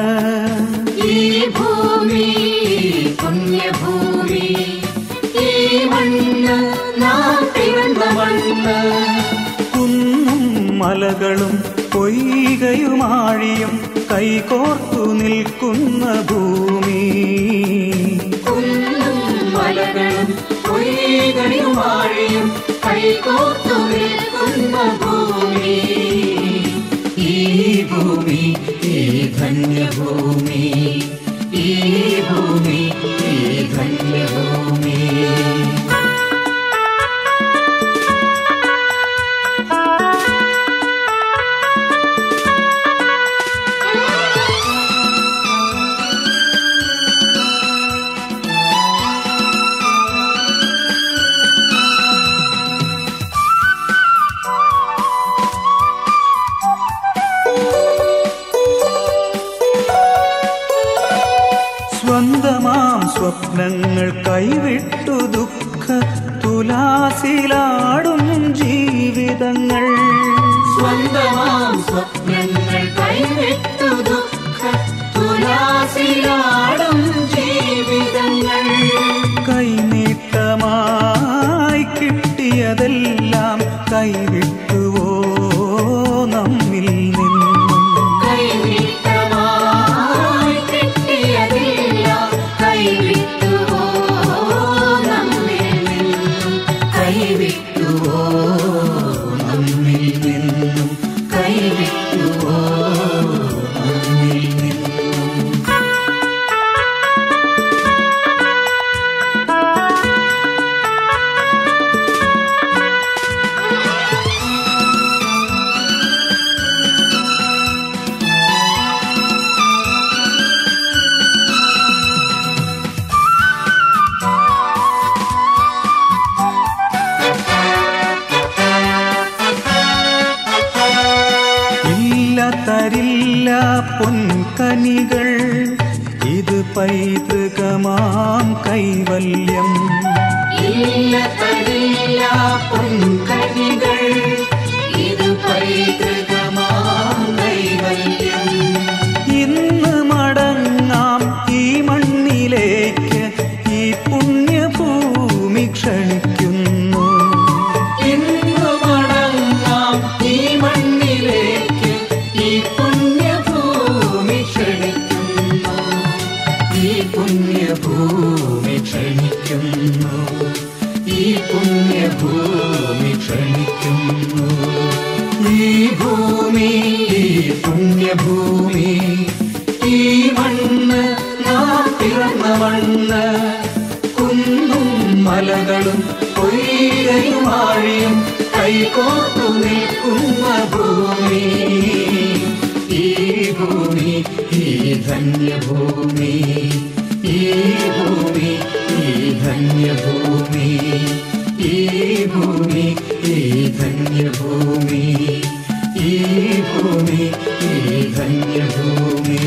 ഈ ഭൂമി പുണ്യഭൂമി ഈ മണ്ണ് നാം പിറന്ന മണ്ണ് കുന്നും മലകളും പൊയ്കയുമാഴിയും കൈകോർത്തു നിൽക്കുന്ന ഭൂമി കുന്നും മലകളും പൊയ്കയുമാഴിയും കൈകോർത്തു നിൽക്കുന്ന ഭൂമി ഈ ഭൂമി ഈ ധന്യഭൂമി ഈ ഭൂമി ഈ ധന്യഭൂമി സ്വന്തമാം സ്വപ്നങ്ങൾ കൈവിട്ടു ദുഃഖ തുലാസിലാടും ജീവിതങ്ങൾ സ്വന്തമാം സ്വപ്നങ്ങൾ കൈവിട്ടു ദുഃഖ തുലാസിലാടും ജീവിതങ്ങൾ കൈനീട്ടമായി കിട്ടിയതെല്ലാം കൈവിട്ടുവോ നമ്മിൽ നിന്നും കൈവിട്ടമായി കിട്ടിയതെല്ലാം കൈവിട്ടുവോ നമ്മിൽ നിന്നും കൈവിട്ടുവോ നമ്മിൽ നിന്നും കൈവിട്ടുവോ നമ്മിൽ നിന്നും ഇല്ല തരില്ല പൊൻകനികൾ ഇത് പൈതൃകമാം കൈവല്യം ഇല്ല തരില്ല പൊൻകണികൾ ഇത് പൈതൃകമാം കൈവല്യം ഇന്ന് മടങ്ങാം ഈ മണ്ണിലേക്ക് ഈ പുണ്യഭൂമി ക്ഷണിക്കുന്നു ഇന്നു മടങ്ങാം ഈ മണ്ണിലേക്ക് ഈ പുണ്യഭൂമി ക്ഷണിക്കുന്നു ഈ പുണ്യഭൂമി ക്ഷണിക്കുന്നു ഈ പുണ്യഭൂമി ക്ഷണിക്കുന്നു ഈ ഭൂമി ഈ പുണ്യഭൂമി ഈ മണ്ണ് നാം പിറന്ന മണ്ണ് കുന്നും മലകളും പൊയ്കയുമാഴിയും കൈകോർത്തു നിൽക്കുന്ന ഭൂമി ഈ ഭൂമി ഈ ധന്യഭൂമി ഈ ഭൂമി ഈ ധന്യഭൂമി ഈ ഭൂമി ഈ ധന്യഭൂമി ഈ ഭൂമി ഈ ധന്യഭൂമി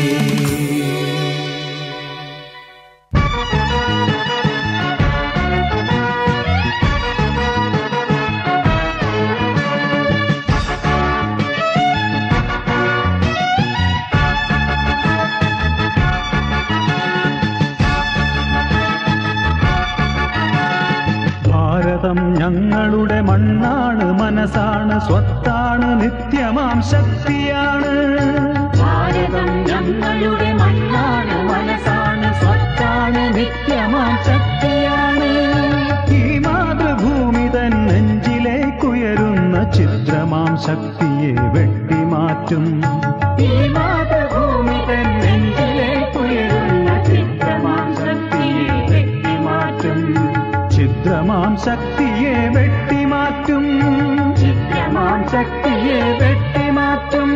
ഭാരതം ഞങ്ങളുടെ മണ്ണാണ് മനസ്സാണ് സ്വത്താണ് നിത്യമാം ശക്തിയാണ് ഭാരതം ഞങ്ങളുടെ മണ്ണാണ് മനസ്സാണ് സ്വത്താണ് നിത്യമാം ശക്തിയാണ് ഈ മാതൃഭൂമി തൻ നെഞ്ചിലേക്കുയരുന്ന ചിത്രമാം ശക്തിയെ വെട്ടിമാറ്റും ഈ മാതൃഭൂമി തൻ നെഞ്ചിലേക്കുയരുന്ന ചിത്രമാം ശക്തിയെ വെട്ടിമാറ്റും ചിത്രമാം ശക്തിയെ വെട്ടിമാറ്റും ചിത്രമാം ശക്തിയെ വെട്ടിമാറ്റും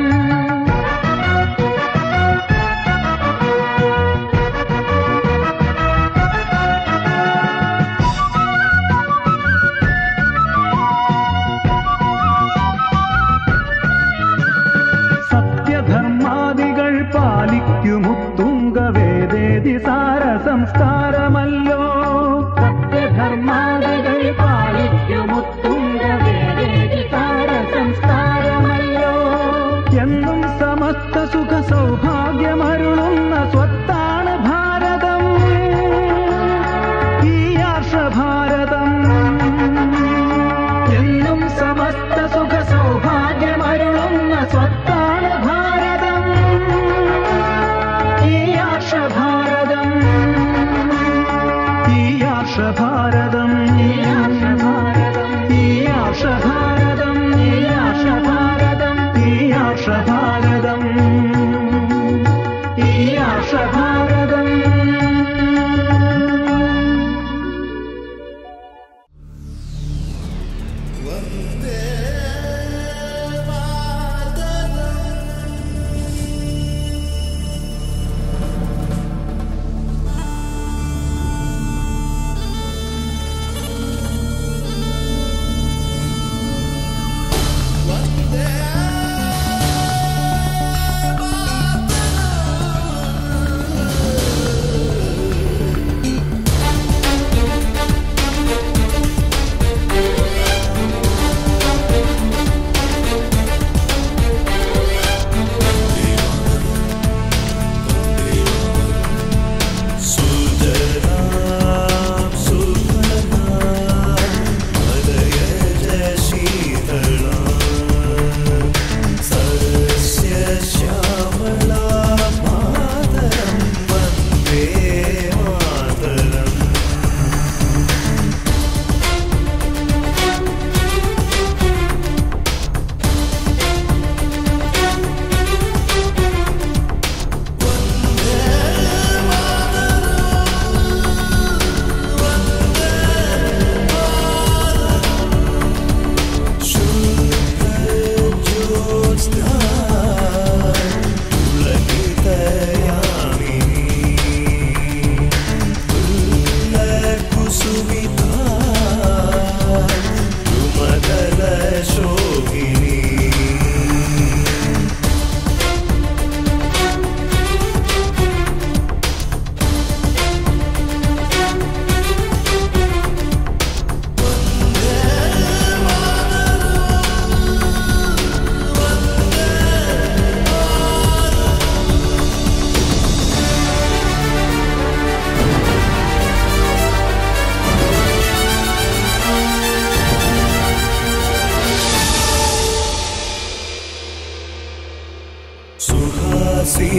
സത്യധർമാദികൾ പാലിക്കുമുത്തുങ്ക വേദേതി സാര സംസ്കാരമല്ലോ സത്യധർമാദികൾ പാലിക്കുമുത്തുങ്ക വേദിതാര സംസ്കാരമല്ലോ എന്നും സമസ്ത സുഖ സൗഭാഗ്യമരു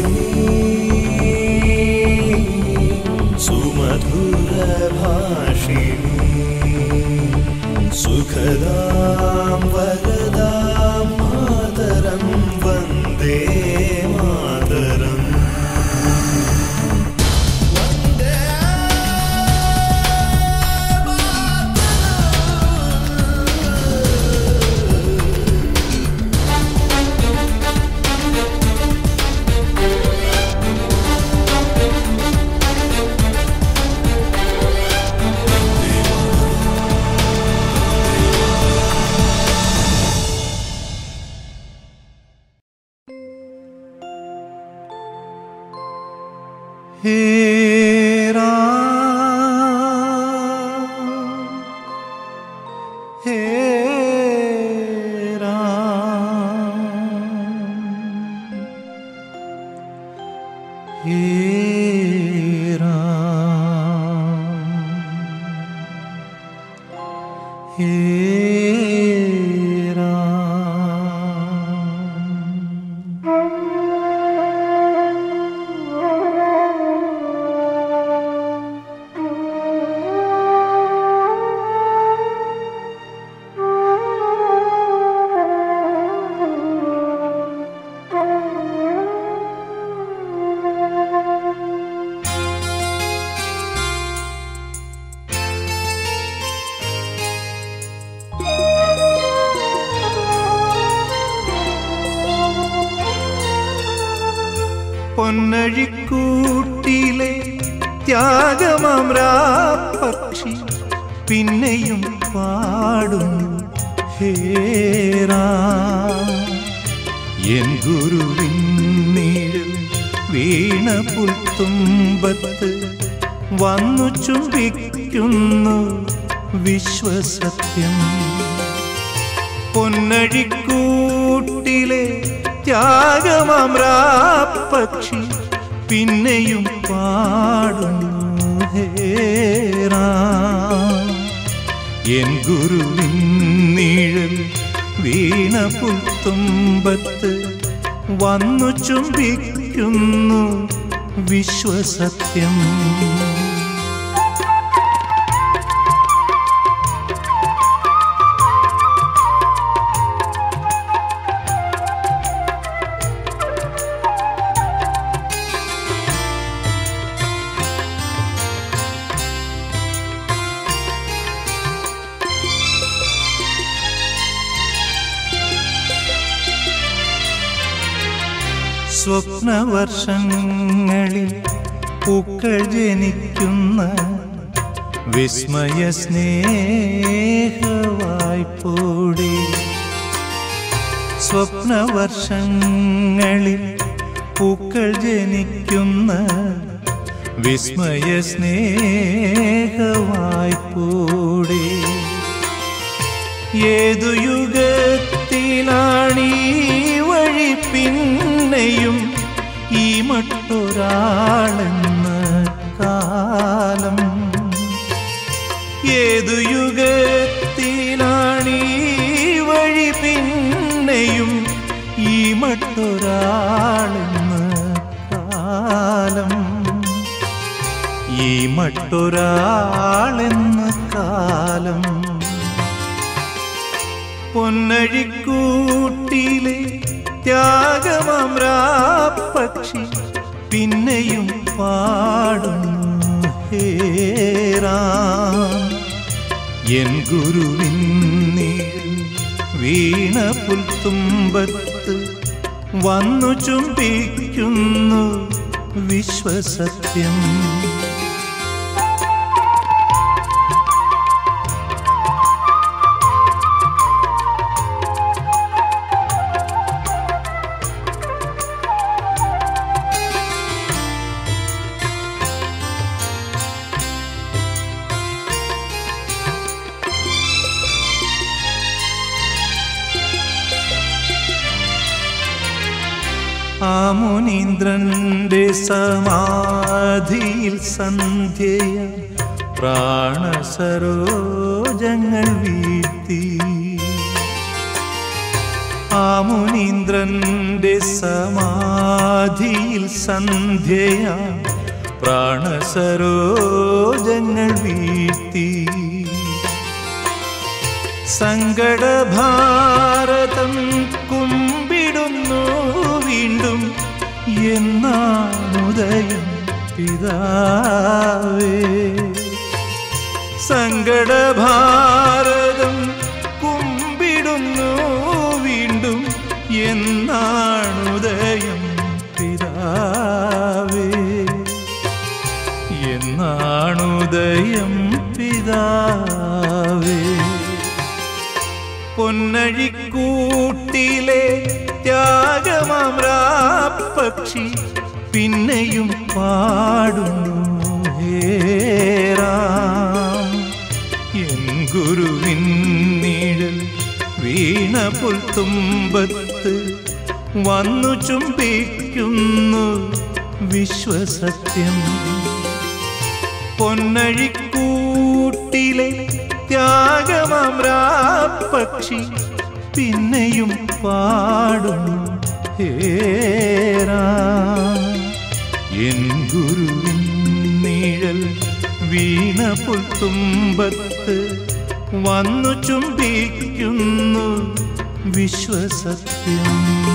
सुमधुरभाषिणी सुखदां वरदां मातरं वन्दे मातरम् हे राम हे राम हे राम हे राम പൊന്നഴിക്കൂട്ടിലെ ത്യാഗമാമ്രാ പക്ഷി പിന്നെയും പാടുന്നു ഹേറാ എൻ ഗുരുവിന്നീഴ് വീണ പുൽത്തുമ്പത്ത് വന്നു ചുംബിക്കുന്നു വിശ്വസത്യം പൊന്നഴിക്കൂട്ടിലെ ത്യാഗമാമ്രാ പക്ഷി പിന്നെയും പാടുന്നു ഹേറാ എൻ ഗുരുവിൻ നീഴൽ വീണ പുൽത്തുമ്പത്ത് വന്നു ചുംബിക്കുന്നു വിശ്വസത്യം സ്വപ്നവർഷങ്ങളിൽ പൂക്കൾ ജനിക്കുന്ന വിസ്മയ സ്നേഹവായ്പോടെ സ്വപ്നവർഷങ്ങളിൽ പൂക്കൾ ജനിക്കുന്ന വിസ്മയ സ്നേഹവായ്പോടെ ഏതു യുഗത്തിലാണീ വഴി പിന്നെയും ഈ മറ്റൊരാളെന്ന കാലം ഏതു യുഗത്തിലാണീ വഴി പിന്നെയും ഈ മറ്റൊരാളെന്ന കാലം ഈ മറ്റൊരാളെന്ന കാലം പൊന്നഴിക്കൂട്ടിലെ ത്യാഗമമ്രാ പക്ഷി പിന്നെയും പാടുന്നു ഹേറാം എൻ ഗുരുവിൻ നീൾ വീണ പുൽത്തുമ്പത്ത് വന്നു ചുംബിക്കുന്നു വിശ്വസത്യം ആ മുനീന്ദ്രന്റെ സമാധിയിൽ സന്ധ്യയ പ്രാണസരോജങ്ങൾ വീഴ്ത്തി ആ മാമുനീന്ദ്രന്റെ സമാധിയിൽ സന്ധ്യയാ പ്രാണസരോജങ്ങൾ വീഴ്ത്തി സങ്കടഭാരതം കുമ്പിടുന്നു വീണ്ടും എന്നാമുദയം പിതാവേ സങ്കടഭാരതം കുമ്പിടുന്നു വീണ്ടും എന്നാണുദയം പിതാവേ എന്നാണുദയം പിതാവേ പൊന്നഴിക്കൂട്ടിലെ ത്യാഗമാം പക്ഷി പിന്നെയും പാടുന്നു ഹേറാം എൻ ഗുരുവിൻ നീഴൽ വീണ പുൽത്തുമ്പത്ത് വന്നു ചുംബിക്കുന്നു വിശ്വസത്യം പൊന്നഴിക്കൂട്ടിലെ ത്യാഗമാം പക്ഷി പിന്നെയും പാടുന്നു ഹേരാ എൻ ഗുരുവിൻ നീഴൽ വീണ പുൽത്തുമ്പത്ത് വന്നു ചുംബിക്കുന്നു വിശ്വസത്യം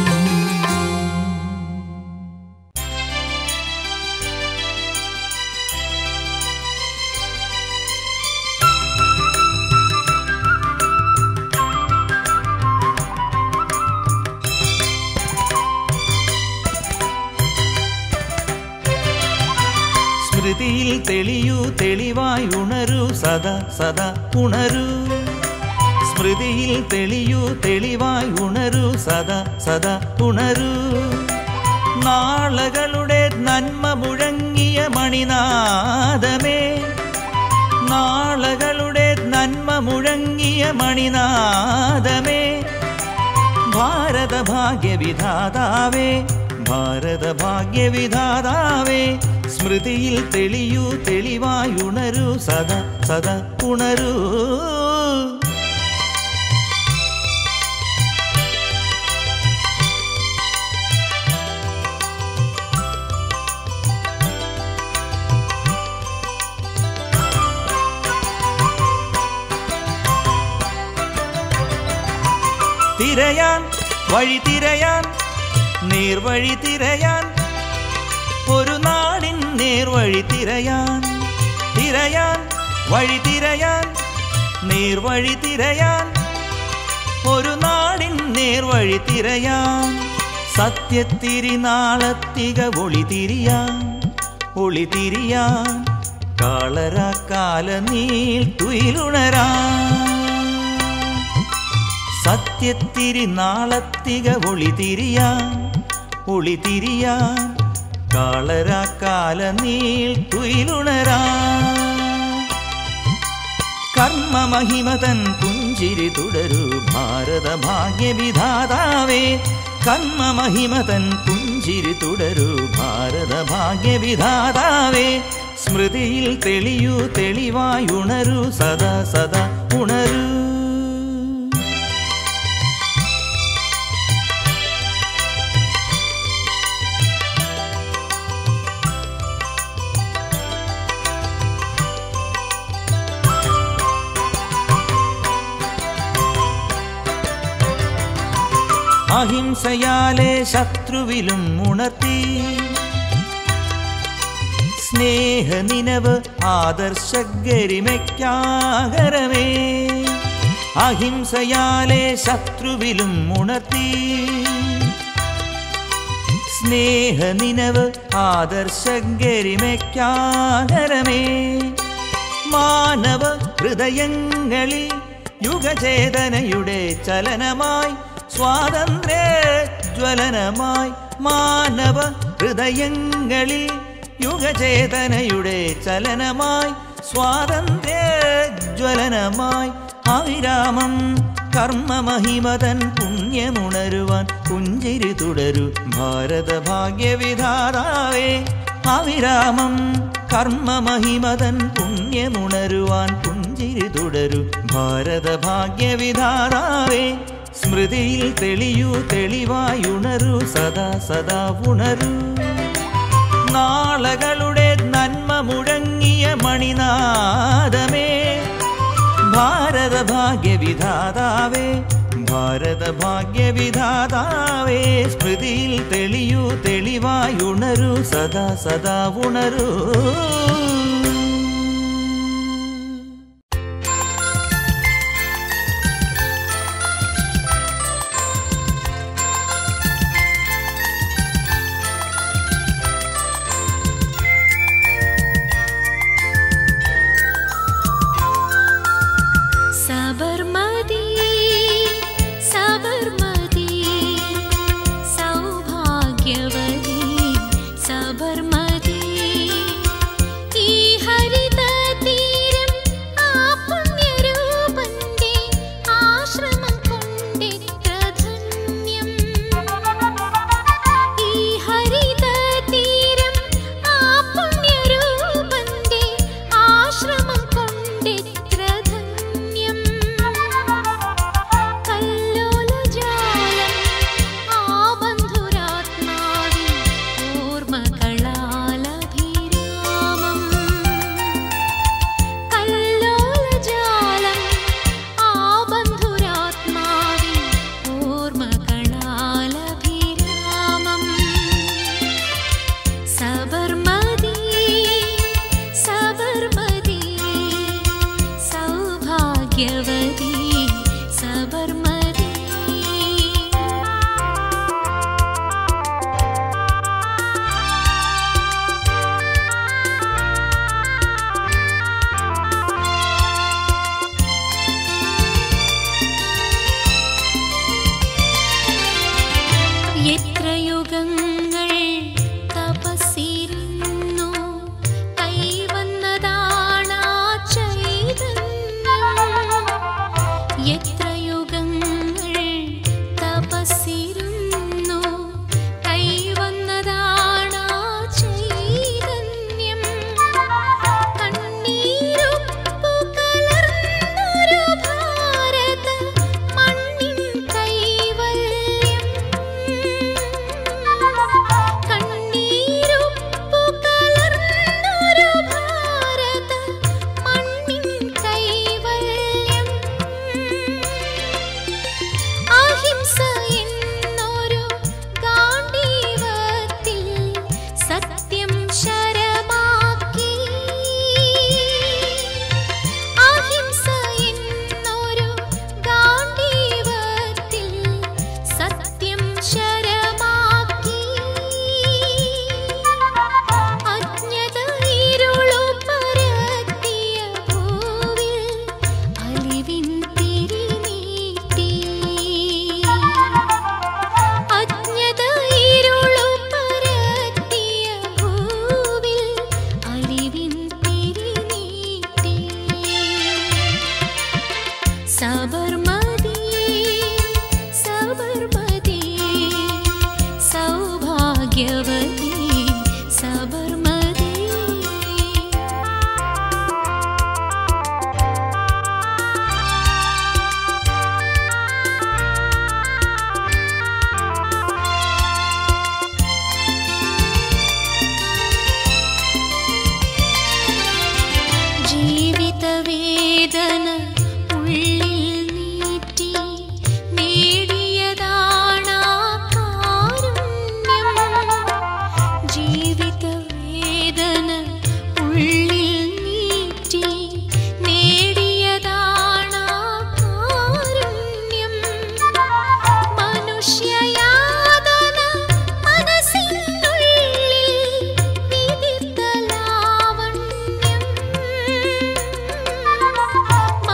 സ്മൃതിയിൽ തെളിയൂ തെളിവായി ഉണരൂ സദാ സദാ ഉണരൂ സ്മൃതിയിൽ തെളിയൂ തെളിവായി ഉണരൂ സദാ സദാ ഉണരൂ നാളകളുടെ നന്മ മുഴങ്ങിയ മണിനാദമേ നാളകളുടെ നന്മ മുഴങ്ങിയ മണിനാദമേ ഭാരത ഭാഗ്യവിധാതാവേ ഭാരത ഭാഗ്യവിധാതാവേ സ്മൃതിയിൽ തെളിയൂ തെളിവായി ഉണരൂ സദാ സദാ ഉണരൂ തിരയാൻ വഴി തിരയാൻ നേർവഴി തിരയാൻ ഒരു നാടിൻ നേർവഴി തിരയാൻ തിരയാൻ വഴി തിരയാൻ നേർവഴി തിരയാൻ ഒരു നാടിൻ നേർവഴി തിരയാൻ സത്യത്തിരിനാളത്തിക ഒളി തിരിയാൻ ഒളി തിരിയാൻ കാളരാക്കാല നീൾ തുയിലുണരാൻ സത്യത്തിരി നാളത്തിക ഒളി തിരിയാൻ ഒളി തിരിയാൻ കാളരാക്കാല നീൾ തുയിലുണരാൻ കർമ്മമഹിമതൻ പുഞ്ചിരി തുടരൂ ഭാരത ഭാഗ്യവിധാതാവേ കർമ്മമഹിമതൻ പുഞ്ചിരി തുടരൂ ഭാരത ഭാഗ്യവിധാതാവേ സ്മൃതിയിൽ തെളിയൂ തെളിവായി ഉണരൂ സദാ സദാ ഉണരൂ അഹിംസയാലെ ശത്രുവിലും ഉണർത്തി സ്നേഹ നിനവ് ആദർശഗരിമയ്ക്കാകരമേ അഹിംസയാലെ ശത്രുവിലും ഉണർത്തി സ്നേഹ നിനവ് ആദർശഗരിമയ്ക്കാകരമേ മാനവ ഹൃദയങ്ങളിൽ യുഗചേതനയുടെ ചലനമായി സ്വാതന്ത്ര്യ ജ്വലനമായി മാനവ ഹൃദയങ്ങളിൽ യുഗചേതനയുടെ ചലനമായി സ്വാതന്ത്ര്യ ജ്വലനമായി അവിരാമം കർമ്മമഹിമതൻ പുണ്യമുണരുവാൻ പുഞ്ചിരി തുടരു ഭാരത ഭാഗ്യവിധാതാവേ അവിരാമം കർമ്മമഹിമതൻ പുണ്യമുണരുവാൻ പുഞ്ചിരി തുടരു ഭാരത ഭാഗ്യവിധാതാവേ സ്മൃതിയിൽ തെളിയൂ തെളിവായി ഉണരൂ സദാ സദാ ഉണരൂ നാളകളുടെ നന്മ മുഴങ്ങിയ മണിനാദമേ ഭാരത ഭാഗ്യവിധാതാവേ ഭാരത ഭാഗ്യവിധാതാവേ സ്മൃതിയിൽ തെളിയൂ തെളിവായി ഉണരൂ സദാ സദാ ഉണരൂ സബർമതി സബർമതി സൗഭാഗ്യവതി സബർമതി ഈ ഹരിത തീരം ആ പുണ്യരൂപന്റെ ആശ്രമം കൊണ്ടെത്ര ധന്യം ഈ ഹരിത തീരം ആ പുണ്യരൂപന്റെ ആശ്രമം കൊണ്ടെത്ര ധന്യം കല്ലോലജാലം ആ ബന്ധുരാത്മാവിൻ ഓർമ്മകളാലഭിരാമം കല്ലോലജാലം ആ ബന്ധുരാത്മാവിൻ ഓർമ്മകളാലഭിരാമം സബർമതി സബർമതി സൗഭാഗ്യവതി സബർമതി എത്ര യുഗങ്ങൾ തപസ്സിരുന്നു കൈവന്നതാണാ ചൈതന്യം എത്ര യുഗങ്ങൾ തപസ്സിരുന്നു കൈവന്നതാണാ ചൈതന്യം കണ്ണീരുപ്പു കലർന്നൊരു ഭാരത മണ്ണിൻ കൈവല്യം കണ്ണീരുപ്പു കലർന്നൊരു ഭാരത മണ്ണിൻ കൈവല്യം അഹിംസ എന്നൊരു ഗാന്ധീവത്തിൽ സത്യം ശരമാക്കി അഹിംസ എന്നൊരു ഗാന്ധീവത്തിൽ സത്യം ശരമാക്കി അജ്ഞത ഇരുളു പരത്തിയ ഭൂവിൽ അലിവിൻ തിരിനീട്ടി അജ്ഞത ഇരുളു പരത്തിയ ഭൂവിൽ അലിവിൻ തിരിനീട്ടി സബർമതി സബർമതി സൗഭാഗ്യവതി സബർമതി ജീവിതവേദന ഉള്ളിൽ നീറ്റി നേടിയതാണാ കാരുണ്യം ജീവിതവേദന ഉള്ളിൽ നീറ്റി നേടിയതാണാ കാരുണ്യം മനുഷ്യയാതന മനസ്സിനുള്ളിൽ വിദിത്ത ലാവണ്യം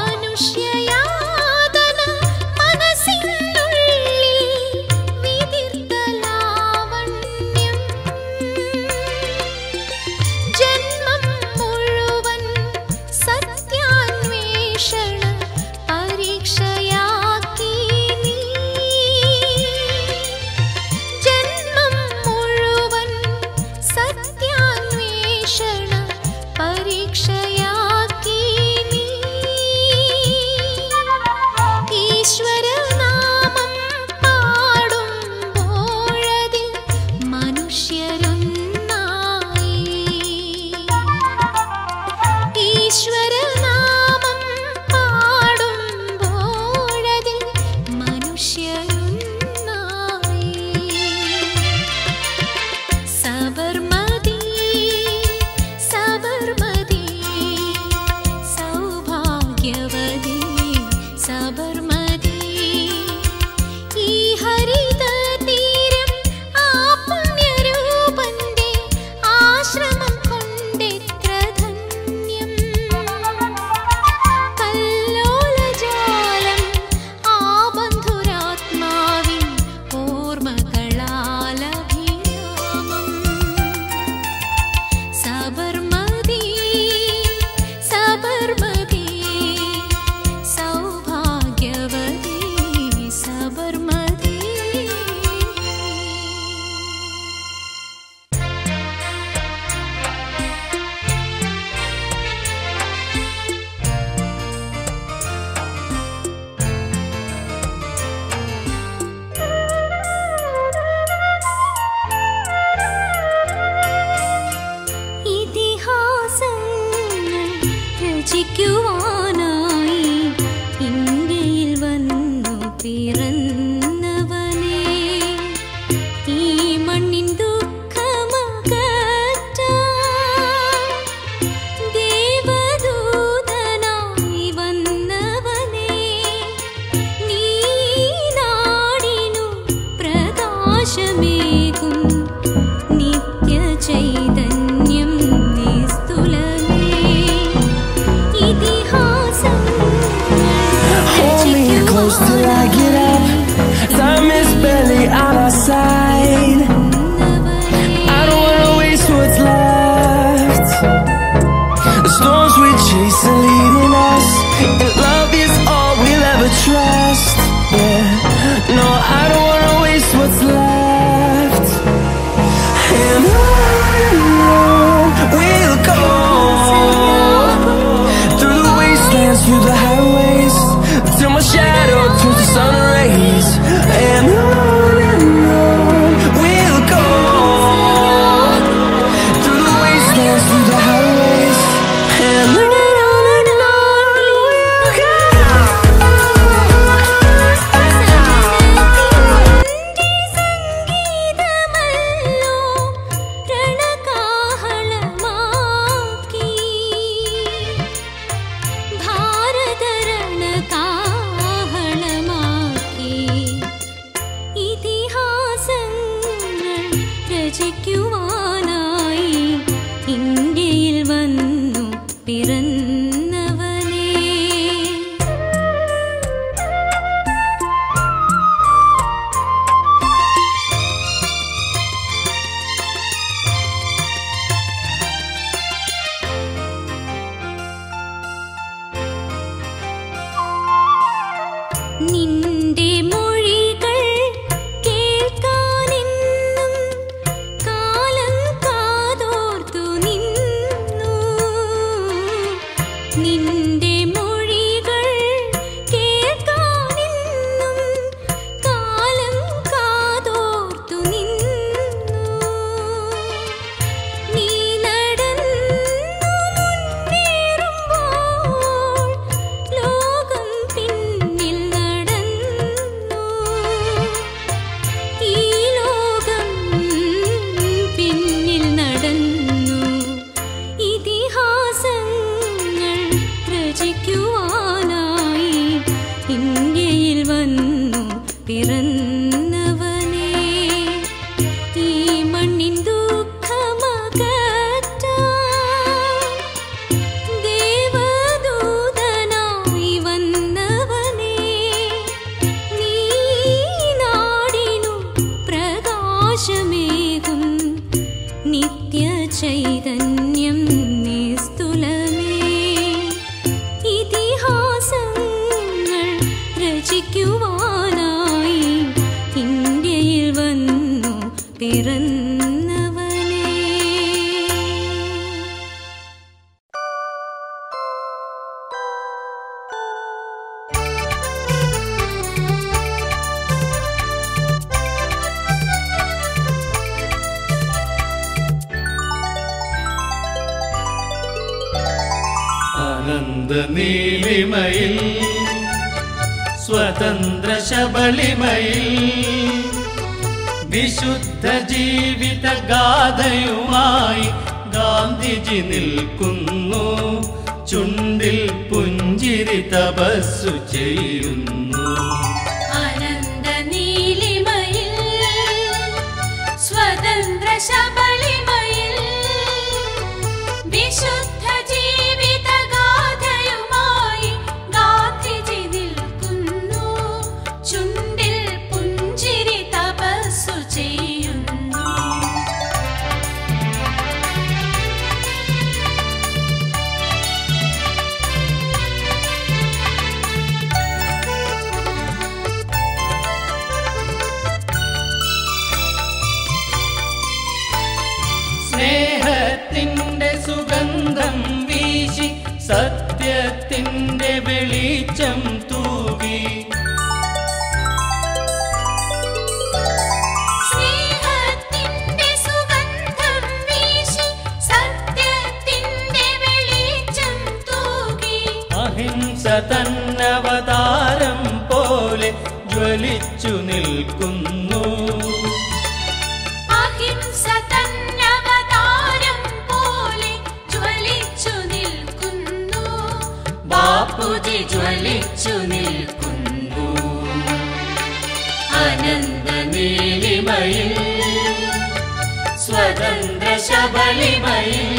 രചിക്കുവാനായി ഇന്ത്യയിൽ വന്നു പിറന്നവനേ ഈ മണ്ണിൻ ദുഃഖമകറ്റാൻ ദേവദൂതനായി വന്നവനേ നീ നാടിനു പ്രകാശമേകും നിത്യചൈതന്യം നിസ്തുലമേ ഇതിഹാസം Hold me close till I get up. Time is barely on our side. I don't wanna waste what's left. The storms we chase are leading us, and love is all we'll ever trust. Yeah, no, I don't wanna waste what's left. And on we'll go through the wastelands, through the highways, till my shadow turns to sun rays. And on and on we'll go through the wastelands, through the highways, and on and on we'll go. സംഗീതമല്ലോ രണകാഹളമാക്കി ഭാരതരണകാഹളമാക്കി ഇതിഹാസങ്ങൾ രചിക്കുവാനായി ഇന്ത്യയിൽ വന്നു പിറന്നവനേ നിന്റെ മൊഴികൾ കേൾക്കാനെന്നും കാലം കാതോർത്തു നിന്നു നിന്റെ മൊഴികൾ കേൾക്കാനെന്നും കാലം കാതോർത്തു നിന്നു നീ നടന്നു മുന്നേറുമ്പോൾ ലോകം പിന്നിൽ നടന്നു ഈ ലോകം പിന്നിൽ നടന്നു ഇതിഹാസങ്ങൾ രചിക്കുവാനായി ഇന്ത്യയിൽ വന്നു പിറന്നവനേ ഈ മണ്ണിൻ ദുഃഖമകറ്റാൻ ദേവദൂതനായി വന്നവനേ നീ നാടിനു പ്രകാശമേകും നിത്യചൈതന്യം നിസ്തുലമേ ഇതിഹാസങ്ങൾ രചിക്കുവാനായി ഇന്ത്യയിൽ വന്നു പിറന്നവനേ അനന്ത നീലിമയിൽ സ്വതന്ത്ര ശബളിമയിൽ വിശുദ്ധ ജീവിത ഗാഥയുമായി ഗാന്ധിജി നിൽക്കുന്നു ചുണ്ടിൽ പുഞ്ചിരി തപസ്സു ചെയ്യുന്നു അനന്ത നീലിമയിൽ സ്വതന്ത്ര ശബളിമയിൽ വിശുദ്ധ ജീവിത ഗാഥയുമായി ഗാന്ധിജി നിൽക്കുന്നു ചുണ്ടിൽ പുഞ്ചിരി തപസ്സു ചെയ്യുന്നു തന്നവതാരം പോലെ ജ്വലിച്ചു നിൽക്കുന്നു അഹിംസ തന്നവതാരം പോലെ ജ്വലിച്ചു നിൽക്കുന്നു ബാപ്പുജി ജ്വലിച്ചു നിൽക്കുന്നു അനന്ത നീലിമയിൽ സ്വതന്ത്ര ശബളിമയിൽ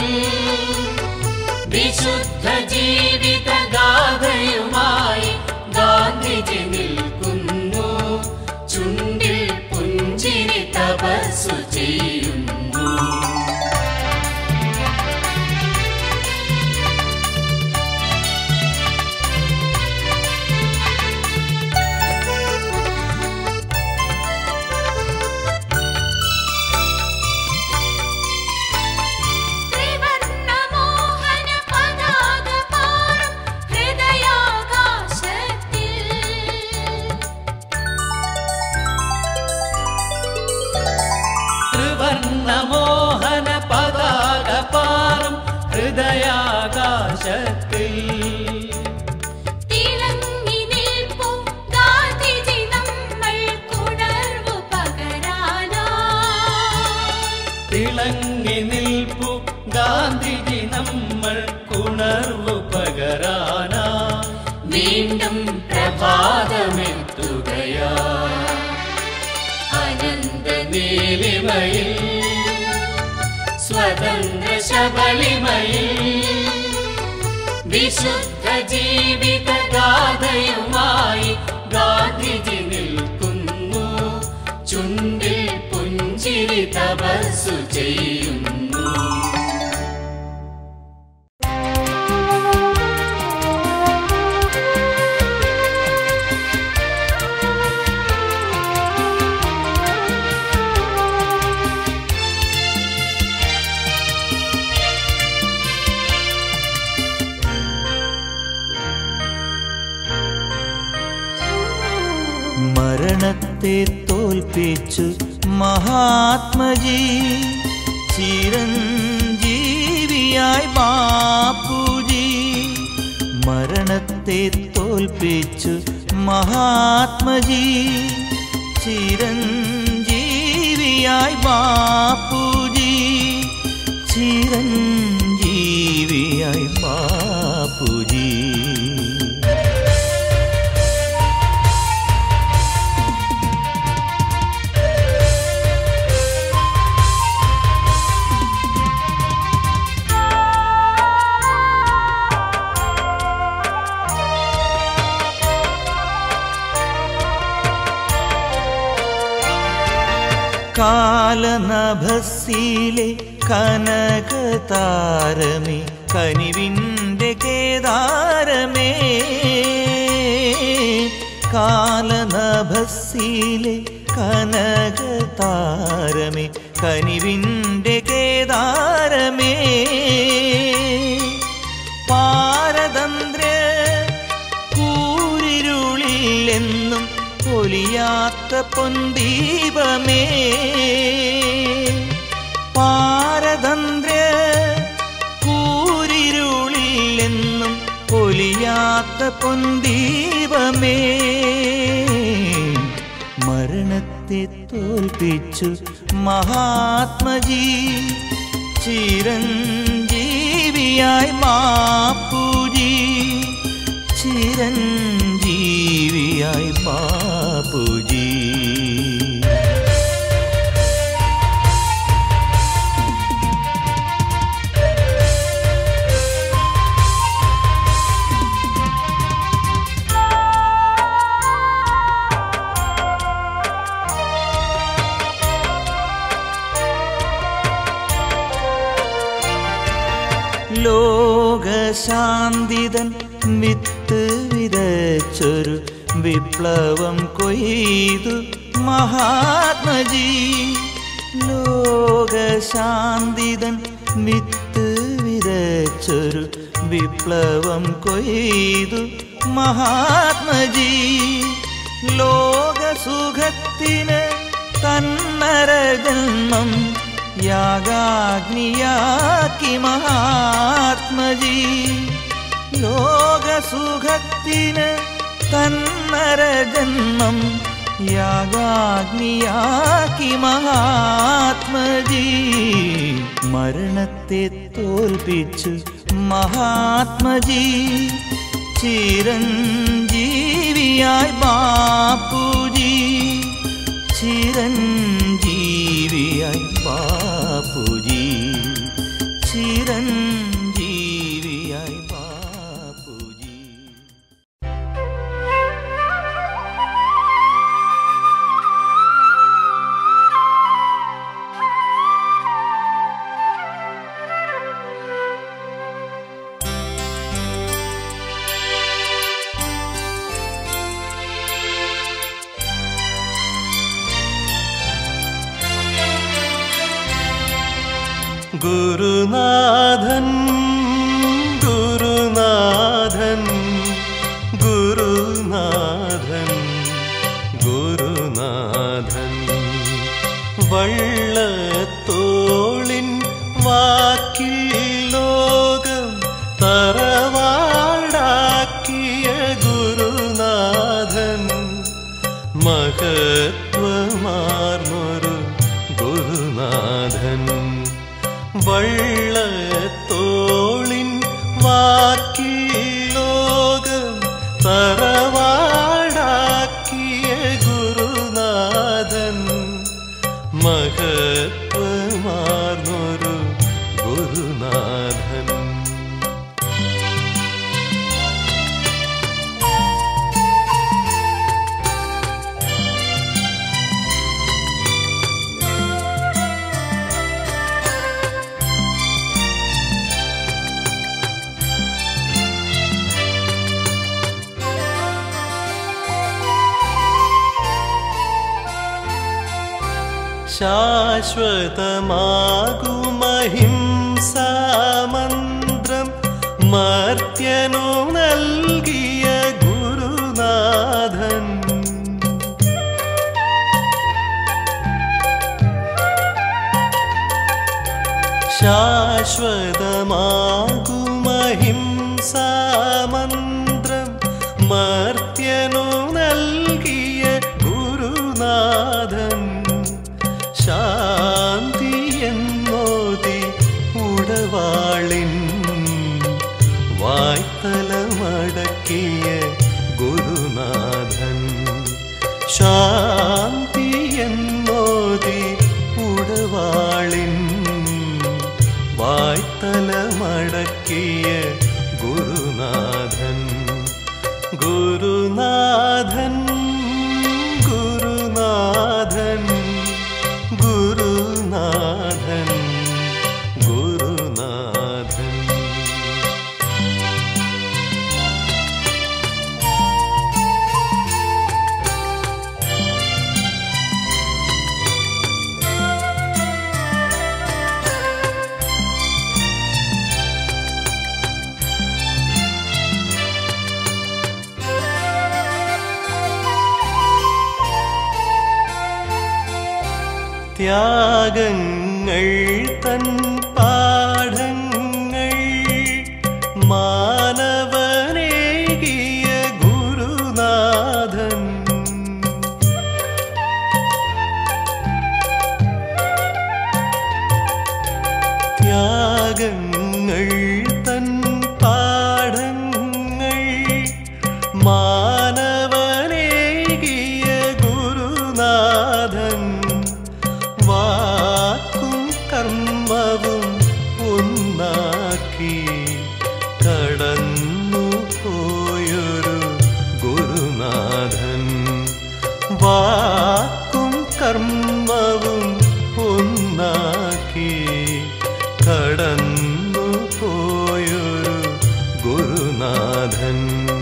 വിശുദ്ധ ജീവിത ഗാഥയുമായി ഗാന്ധിജി നിൽക്കുന്നു ചുണ്ടിൽ പുഞ്ചിരി തപസ്സു ചെയ്യുന്നു ത്രിവർണ്ണമോഹന പതാക പാറും ഹൃദയാകാശത്തിൽ ത്രിവർണ്ണമോഹന പതാക പാറും ഹൃദയാകാശത്തിൽ തിളങ്ങി നിൽപ്പു ഗാന്ധിജി നമ്മൾക്കുണർവു പകരാനാ തിളങ്ങി നിൽപ്പു ഗാന്ധിജി നമ്മൾ കുണർവു പകരാനാ വീണ്ടും പ്രഭാതമെത്തുകയാ അനന്ത നീലിമയിൽ സ്വതന്ത്ര ശബളിമയിൽ വിശുദ്ധ ജീവിത ഗാഥയുമായി ഗാന്ധിജി നിൽക്കുന്നു ചുണ്ടിൽ പുഞ്ചിരി തപസ്സു ചെയ്യുന്നു മരണത്തെ തോൽപ്പിച്ചു മഹാത്മജി ചിരഞ്ജീവിയായി ബാപ്പുജി മരണത്തെ തോൽപ്പിച്ചു മഹാത്മജി ചിരഞ്ജീവിയായി ബാപ്പുജി ചിരഞ്ജീവിയായി ബാപ്പുജി കാലനഭസിലെ കനകതാരമേ കനിവിൻ്റെ കേദാരമേ കാലനഭസിലെ കനകതാരമേ കനിവിൻ്റെ കേദാരമേ പാരതന്ത്ര കൂരിരുളിലെന്നും പൊലിയാത്ത പൊന്തീപമേ പാരതന്ത്ര കൂരിരുളിലെന്നും പൊലിയാത്ത പൊന്തീപമേ മരണത്തെ തോൽപ്പിച്ചു മഹാത്മജി ചിരഞ്ജീവിയായി മാപ്പുജി ചിരഞ്ജീവിയായി ബാപ്പുജി ലോകശാന്തിതൻ വിത്ത് വിതച്ചൊരു വിപ്ലവം കൊയ്തു മഹാത്മജി ലോകശാന്തിതൻ വിത്ത് വിതച്ചൊരു വിപ്ലവം കൊയ്തു മഹാത്മജി ലോകസുഖത്തിന് തന്നരജന്മം യാഗാഗ്നിയാക്കി മഹാത്മജി ലോകസുഖത്തിന് സുഖത്തിന് തന്നര ജന്മം യാഗാഗ്നിയാക്കി മഹാത്മജി മരണത്തെ തോൽപ്പിച്ചു മഹാത്മജി ചിരഞ്ജീവിയായി ബാപ്പുജി ചിരഞ്ജീവിയായി ബാപ്പുജി ചിരഞ്ജീവിയായി ബാപ്പുജി ഗുരുനാഥൻ ഗുരുനാഥൻ ഗുരുനാഥൻ ഗുരുനാഥൻ വള്ളത്തോളിൻ വാക്കിൽ ലോകം തറവാടാക്കിയ ഗുരുനാഥൻ മഹത്വമാർന്നൊരു ഗുരുനാഥൻ വള്ളത്തോളിൻ വാക്കിൽ ലോകം തറവാടാക്കിയ ഗുരുനാഥൻ മഹത്വമാർന്നൊരു ഗുരുനാഥൻ ശാശ്വതമാകുമഹിംസാമന്ത്രം മർത്യനു നൽകിയ ഗുരുനാഥൻ ശാശ്വതമാകുമഹിംസാമന്ത്രം മർത്യനു നൽകിയ ഗുരുനാഥൻ ശാന്തി എന്നോതി ഉടവാളിൻ വായ്ത്തലമടക്കിയ ഗുരുനാഥൻ ശാന്തി എന്നോതി ഉടവാളിൻ വായ്ത്തലമടക്കിയ ഗുരുനാഥൻ ഗുരുനാഥൻ ഗുരുനാഥൻ ഗുരുനാഥൻ ഗുരുനാഥൻ ത്യാഗങ്ങൾ തൻ പാഠങ്ങൾ മാനവനേകിയ ഗുരുനാഥൻ ത്യാഗങ്ങൾ തൻ പാഠങ്ങൾ മാനവനേകിയ ഗുരുനാഥൻ വാക്കും കർമ്മവും ഒന്നാക്കി കടന്നു പോയൊരു ഗുരുനാഥൻ വാക്കും കർമ്മവും ഒന്നാക്കി കടന്നു പോയൊരു ഗുരുനാഥൻ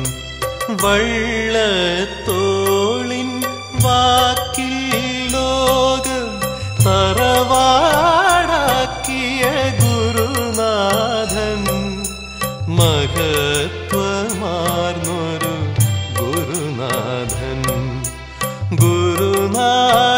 വള്ളത്തോളിൻ വാക്കിൽ ലോകം തറവാടാക്കിയ ഗുരുനാഥൻ മഹത്വമാർന്നൊരു ഗുരുനാഥൻ ഗുരുനാഥൻ